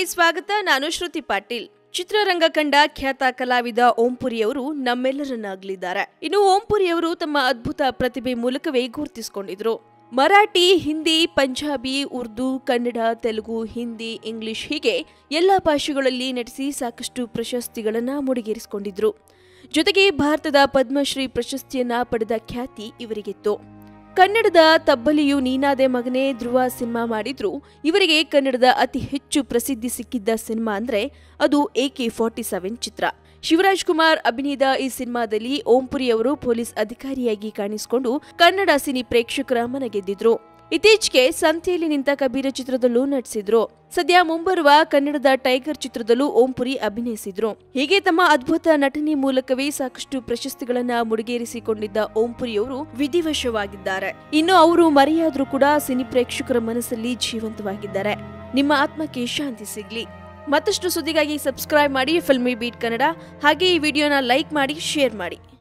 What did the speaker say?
ಸ್ವಾಗತ ನಾನು ಶ್ರುತಿ ಪಾಟೀಲ್ ಚಿತ್ರರಂಗ ಕಂಡ ಖ್ಯಾತ ಕಲಾವಿದ ಓಂಪುರಿ ಅವರು ನಮ್ಮೆಲ್ಲರನ್ನಾಗಲಿದ್ದಾರೆ ಇನ್ನು ಓಂಪುರಿ ಅವರು ತಮ್ಮ ಅದ್ಭುತ ಪ್ರತಿಭೆ ಮೂಲಕವೇ ಗುರುತಿಸಿಕೊಂಡಿದ್ರು ಮರಾಠಿ ಹಿಂದಿ ಪಂಜಾಬಿ ಉರ್ದು ಕನ್ನಡ ತೆಲುಗು ಹಿಂದಿ ಇಂಗ್ಲಿಷ್ ಹೀಗೆ ಎಲ್ಲ ಭಾಷೆಗಳಲ್ಲಿ ನಟಿಸಿ ಸಾಕಷ್ಟು ಪ್ರಶಸ್ತಿಗಳನ್ನ ಮುಡಿಗೇರಿಸಿಕೊಂಡಿದ್ರು ಜೊತೆಗೆ ಭಾರತದ ಪದ್ಮಶ್ರೀ ಪ್ರಶಸ್ತಿಯನ್ನ ಪಡೆದ ಖ್ಯಾತಿ ಇವರಿಗಿತ್ತು ಕನ್ನಡದ ತಬ್ಬಲಿಯು ನೀನಾದೆ ಮಗನೇ ಧ್ರುವ ಸಿನಿಮಾ ಮಾಡಿದ್ರು ಇವರಿಗೆ ಕನ್ನಡದ ಅತಿ ಹೆಚ್ಚು ಪ್ರಸಿದ್ಧಿ ಸಿಕ್ಕಿದ್ದ ಸಿನಿಮಾ ಅಂದ್ರೆ ಅದು ಎಕೆ ಫಾರ್ಟಿ ಸೆವೆನ್ ಚಿತ್ರ ಶಿವರಾಜ್ ಕುಮಾರ್ ಅಭಿನಯದ ಈ ಸಿನಿಮಾದಲ್ಲಿ ಓಂಪುರಿ ಅವರು ಪೊಲೀಸ್ ಅಧಿಕಾರಿಯಾಗಿ ಕಾಣಿಸಿಕೊಂಡು ಕನ್ನಡ ಸಿನಿ ಪ್ರೇಕ್ಷಕರ ಮನಗೆದ್ದಿದ್ರು ಇತ್ತೀಚೆಗೆ ಸಂತೆಯಲ್ಲಿ ನಿಂತ ಕಬೀರ ಚಿತ್ರದಲ್ಲೂ ನಟಿಸಿದ್ರು ಸದ್ಯ ಮುಂಬರುವ ಕನ್ನಡದ ಟೈಗರ್ ಚಿತ್ರದಲ್ಲೂ ಓಂಪುರಿ ಅಭಿನಯಿಸಿದ್ರು ಹೀಗೆ ತಮ್ಮ ಅದ್ಭುತ ನಟನೆ ಮೂಲಕವೇ ಸಾಕಷ್ಟು ಪ್ರಶಸ್ತಿಗಳನ್ನ ಮುಡಿಗೇರಿಸಿಕೊಂಡಿದ್ದ ಓಂಪುರಿ ಅವರು ವಿಧಿವಶವಾಗಿದ್ದಾರೆ ಇನ್ನು ಅವರು ಮರೆಯಾದ್ರೂ ಕೂಡ ಸಿನಿ ಪ್ರೇಕ್ಷಕರ ಮನಸ್ಸಲ್ಲಿ ಜೀವಂತವಾಗಿದ್ದಾರೆ ನಿಮ್ಮ ಆತ್ಮಕ್ಕೆ ಶಾಂತಿ ಸಿಗ್ಲಿ ಮತ್ತಷ್ಟು ಸುದ್ದಿಗಾಗಿ ಸಬ್ಸ್ಕ್ರೈಬ್ ಮಾಡಿ ಫಿಲ್ಮಿ ಬೀಟ್ ಕನ್ನಡ ಹಾಗೆ ಈ ವಿಡಿಯೋನ ಲೈಕ್ ಮಾಡಿ ಶೇರ್ ಮಾಡಿ